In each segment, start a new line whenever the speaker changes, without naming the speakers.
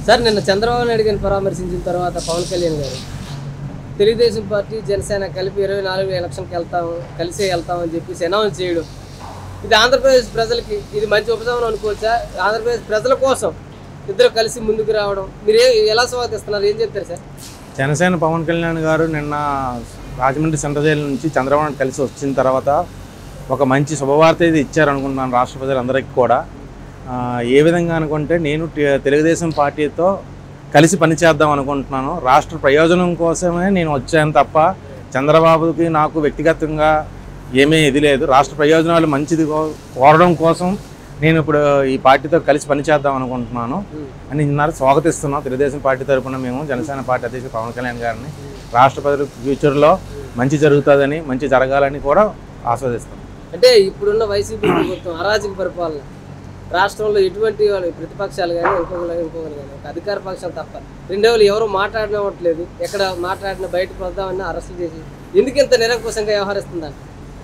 sir నిన్న చంద్రబాబు నాయుడు గారిని పరామర్శించిన తర్వాత పవన్ కళ్యాణ్ గారు తెలుగుదేశం పార్టీ జనసేన కలిపి ఇరవై నాలుగు ఎలక్షన్కి వెళ్తాము కలిసే వెళ్తామని చెప్పేసి అనౌన్స్ చేయడం ఇది ఆంధ్రప్రదేశ్ ప్రజలకి ఇది మంచి ఉపశమనం అనుకోవచ్చా ఆంధ్రప్రదేశ్ ప్రజల కోసం ఇద్దరు కలిసి ముందుకు రావడం మీరు ఏ- ఎలా స్వాగతిస్తున్నారు ఏం చెప్తారు సార్
జనసేన పవన్ కళ్యాణ్ గారు నిన్న రాజమండ్రి సెంట్రల్ జైలు నుంచి చంద్రబాబు నాయుడు కలిసి వచ్చిన తర్వాత ఒక మంచి శుభవార్త ఇది ఇచ్చారనుకుంటున్నాను రాష్ట్ర ప్రజలందరికీ కూడా ఆ, ఏ విధంగా అనుకుంటే నేను టి- తెలుగుదేశం పార్టీతో కలిసి పనిచేద్దాం అనుకుంటున్నాను రాష్ట్ర ప్రయోజనం కోసమే నేను వచ్చాను తప్ప చంద్రబాబుకి నాకు వ్యక్తిగతంగా ఏమీ ఇది లేదు రాష్ట్ర ప్రయోజనాలు మంచిది కో- కోరడం కోసం నేను ఇప్పుడు ఈ పార్టీతో కలిసి పనిచేద్దాం అనుకుంటున్నాను అని నిన్నారు స్వాగతిస్తున్నాం తెలుగుదేశం పార్టీ తరపున మేము జనసేన పార్టీ అధ్యక్షుడు పవన్ కళ్యాణ్ గారిని రాష్ట్ర ప్రజలు ఫ్యూచర్లో మంచి జరుగుతుందని మంచి జరగాలని కూడా ఆస్వాదిస్తాం
అంటే ఇప్పుడున్న వైసీపీ ప్రభుత్వం అరాజక పరిపాలన రాష్ట్రంలో ఎటువంటి వాళ్ళు ప్రతిపక్షాలు కానీ ఇంకొకరు ఇంకొకరు కానీ ఒక అధికార పక్షాలు తప్ప రెండో వాళ్ళు ఎవరు మాట్లాడనివ్వట్లేదు ఎక్కడ మాట్లాడిన బయటకు వద్దామని అరెస్టులు చేసి ఎందుకు ఇంత నిరంకుశంగా వ్యవహరిస్తుందండి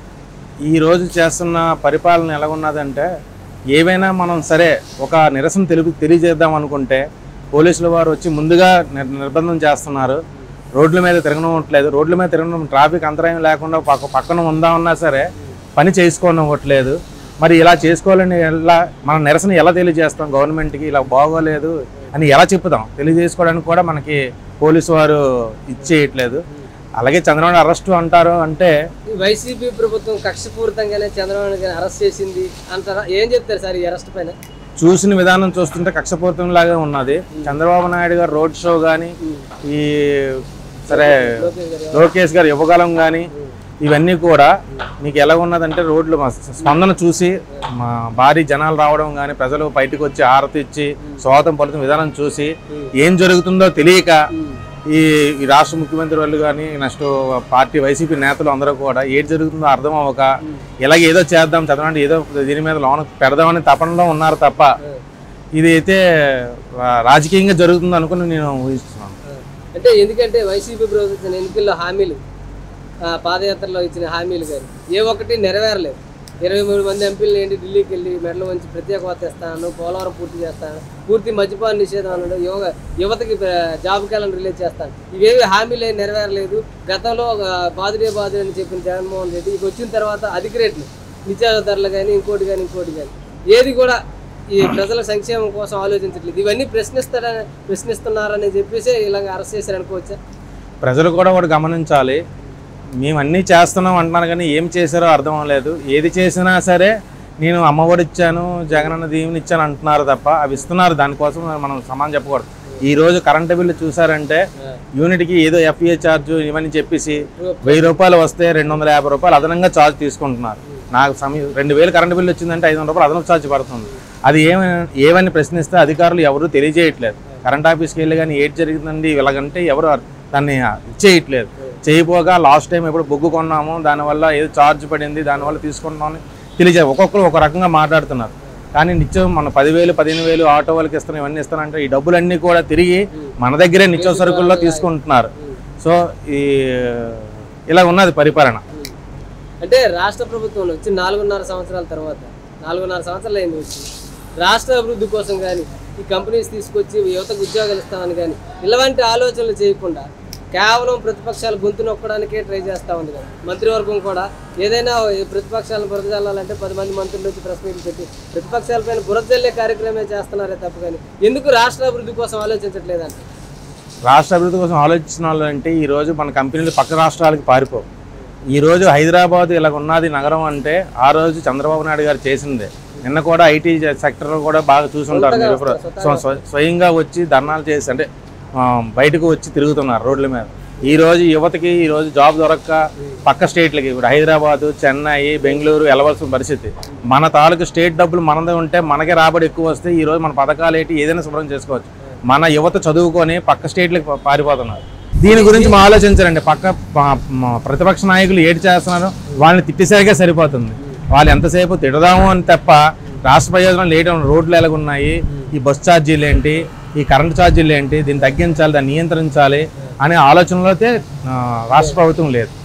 ఈ రోజు చేస్తున్న పరిపాలన ఎలా ఉన్నదంటే ఏవైనా మనం సరే ఒక నిరసన తెలుగు తెలియజేద్దాం అనుకుంటే పోలీసుల వారు వచ్చి ముందుగా నిర్- నిర్బంధం చేస్తున్నారు రోడ్ల మీద తిరగనివ్వట్లేదు రోడ్ల మీద తిరగడం ట్రాఫిక్ అంతరాయం లేకుండా పక్క పక్కన ఉందామన్నా సరే పని చేసుకోనివ్వట్లేదు మరి ఇలా చేసుకోవాలని ఎలా మన నిరసన ఎలా తెలియజేస్తాం గవర్నమెంట్కి ఇలా బాగోలేదు అని ఎలా చెప్పుదాం తెలియజేసుకోవడానికి కూడా మనకి పోలీసు వారు ఇచ్చేయట్లేదు అలాగే చంద్రబాబు అరెస్టు అంటారు అంటే
ఈ వైసీపీ ప్రభుత్వం కక్షపూరితంగానే చంద్రబాబు గారిని అరెస్ట్ చేసింది అంటారా ఏం చెప్తారు సార్ ఈ అరెస్ట్ పైన
చూసిన విధానం చూస్తుంటే కక్షపూరితం లాగా ఉన్నది చంద్రబాబు నాయుడు గారు రోడ్ షో కానీ ఈ సరే
లోకేష్ గారు
లోకేష్ గారు యువకాలం కానీ ఇవన్నీ కూడా మీకు ఎలా ఉన్నదంటే రోడ్లు మా స్పందన చూసి మా భారీ జనాలు రావడం కానీ ప్రజలు బయటకు వచ్చి ఆరతి ఇచ్చి స్వాగతం పలుకుతున్న విధానం చూసి ఏం జరుగుతుందో తెలియక ఈ ఈ రాష్ట్ర ముఖ్యమంత్రి వాళ్ళు కానీ నెక్స్ట్ పార్టీ వైసీపీ నేతలు అందరూ కూడా ఏది జరుగుతుందో అర్థం అవ్వక ఇలాగ ఏదో చేద్దాం చదవండి ఏదో దీని మీద లోన పెడదామని తపనలో ఉన్నారు తప్ప ఇది అయితే రా- రాజకీయంగా జరుగుతుంది అనుకుని నేను ఊహిస్తున్నాను
అంటే ఎందుకంటే వైసీపీ ప్రభుత్వం ఎన్నికల్లో హామీలు ఆ, పాదయాత్రలో ఇచ్చిన హామీలు కానీ ఏ ఒక్కటి నెరవేరలేదు ఇరవై మూడు మంది ఎంపీలు ఏంటి ఢిల్లీకి వెళ్ళి మెడలు వంచి ప్రత్యేక హోదా ఇస్తాను పోలవరం పూర్తి చేస్తాను పూర్తి మద్యపాన నిషేధం అన్నాడు యువ యువతకి ఆ, జాబ్ క్యాలెండర్ రిలీజ్ చేస్తాను ఇవేవి హామీలు ఏం నెరవేరలేదు గతంలో ఒక బాదుడే బాదుడే అని చెప్పిన జగన్మోహన్ రెడ్డి ఇక వచ్చిన తర్వాత అధిక రేట్లు నిత్యావసర ధరలు కానీ ఇంకోటి కానీ ఇంకోటి కానీ ఏది కూడా ఈ ప్రజల సంక్షేమం కోసం ఆలోచించట్లేదు ఇవన్నీ ప్రశ్నిస్తారని ప్రశ్నిస్తున్నారని చెప్పేసి ఇలాగ అరెస్ట్ చేశారు అనుకోవచ్చా
ప్రజలు కూడా ఒకటి గమనించాలి మేము అన్నీ చేస్తున్నాం అంటున్నారు కానీ ఏం చేశారో అర్థం అవ్వలేదు ఏది చేసినా సరే నేను అమ్మఒడి ఇచ్చాను జగనన్న దీవెని ఇచ్చాను అంటున్నారు తప్ప అవి ఇస్తున్నారు దానికోసం మనం సమానం చెప్పకూడదు ఈ రోజు కరెంటు బిల్లు చూసారంటే యూనిట్కి ఏదో ఎఫ్ఏ ఛార్జ్ ఇవన్నీ చెప్పేసి వెయ్యి రూపాయలు వస్తే రెండు వందల యాభై రూపాయలు అదనంగా ఛార్జ్ తీసుకుంటున్నారు నాకు సమయం రెండు వేలు కరెంటు బిల్లు వచ్చిందంటే ఐదు వందల రూపాయలు అదనపు ఛార్జ్ పడుతుంది అది ఏమని ఏమని ప్రశ్నిస్తే అధికారులు ఎవరు తెలియజేయట్లేదు కరెంట్ ఆఫీస్కి వెళ్ళి కానీ ఏది జరిగిందండి ఇలాగంటే ఎవరు దాన్ని ఇచ్చేయట్లేదు చేయపోగా లాస్ట్ టైం ఎప్పుడు బొగ్గు కొన్నాము దానివల్ల ఏదో ఛార్జ్ పడింది దానివల్ల తీసుకుంటున్నామని తెలియజే ఒక్కొక్కరు ఒక రకంగా మాట్లాడుతున్నారు కానీ నిత్యం మన పదివేలు పదిహేను వేలు ఆటో వాళ్ళకి ఇస్తాను ఇవన్నీ ఇస్తానంటే ఈ డబ్బులన్నీ కూడా తిరిగి మన దగ్గరే నిత్య సరుకుల్లో తీసుకుంటున్నారు సో ఈ ఇలా ఉన్నది పరిపాలన
అంటే రాష్ట్ర ప్రభుత్వంలో వచ్చి నాలుగున్నర సంవత్సరాల తర్వాత నాలుగున్నర సంవత్సరాలు అయింది వచ్చి రాష్ట్ర అభివృద్ధి కోసం కానీ ఈ కంపెనీస్ తీసుకొచ్చి యువతకు ఉద్యోగాలు ఇస్తామని కానీ ఇలాంటి ఆలోచనలు చేయకుండా కేవలం ప్రతిపక్షాలు గొంతు నొక్కడానికే ట్రై చేస్తూ ఉంది కదా మంత్రివర్గం కూడా ఏదైనా ఈ ప్రతిపక్షాలను బురదజల్లాలంటే పది మంది మంత్రులు వచ్చి ప్రెస్ మీట్లు పెట్టి ప్రతిపక్షాలపైన బురదజల్లే కార్యక్రమే చేస్తున్నారే తప్ప కానీ ఎందుకు రాష్ట్ర అభివృద్ధి కోసం ఆలోచించట్లేదంటే
రాష్ట్ర అభివృద్ధి కోసం ఆలోచించిన వాళ్ళు అంటే ఈ రోజు మన కంపెనీలు పక్క రాష్ట్రాలకు పారిపోవు ఈ రోజు హైదరాబాద్ ఇలా ఉన్నది నగరం అంటే ఆ రోజు చంద్రబాబు నాయుడు గారు చేసిందే నిన్న కూడా ఐటీ సెక్టర్ కూడా బాగా చూసుంటారు మీరు ఇప్పుడు స్వ- స్వ- స్వయంగా వచ్చి ధర్నాలు చేసి అంటే ఆ, బయటకు వచ్చి తిరుగుతున్నారు రోడ్ల మీద ఈ రోజు యువతకి ఈ రోజు జాబ్ దొరక్క పక్క స్టేట్లకి ఇప్పుడు హైదరాబాద్ చెన్నై బెంగళూరు వెళ్ళవలసిన పరిస్థితి మన తాలూకు స్టేట్ డబ్బులు మనదే ఉంటే మనకే రాబడి ఎక్కువ వస్తే ఈ రోజు మన పథకాలు ఏంటి ఏదైనా శుభ్రం చేసుకోవచ్చు మన యువత చదువుకొని పక్క స్టేట్లకు పా- పారిపోతున్నారు దీని గురించి మా ఆలోచించరండి పక్క ప- మ- ప్రతిపక్ష నాయకులు ఏటి చేస్తున్నారు వాళ్ళని తిట్టేసరిగా సరిపోతుంది వాళ్ళు ఎంతసేపు తిడదాము అని తప్ప రాష్ట్ర ప్రయోజనం లేయడం రోడ్లు ఎలాగున్నాయి ఈ బస్ ఛార్జీలు ఏంటి ఈ కరెంట్ ఛార్జీలు ఏంటి దీన్ని తగ్గించాలి దాన్ని నియంత్రించాలి అనే ఆలోచనలో అయితే ఆ, రాష్ట్ర ప్రభుత్వం లేదు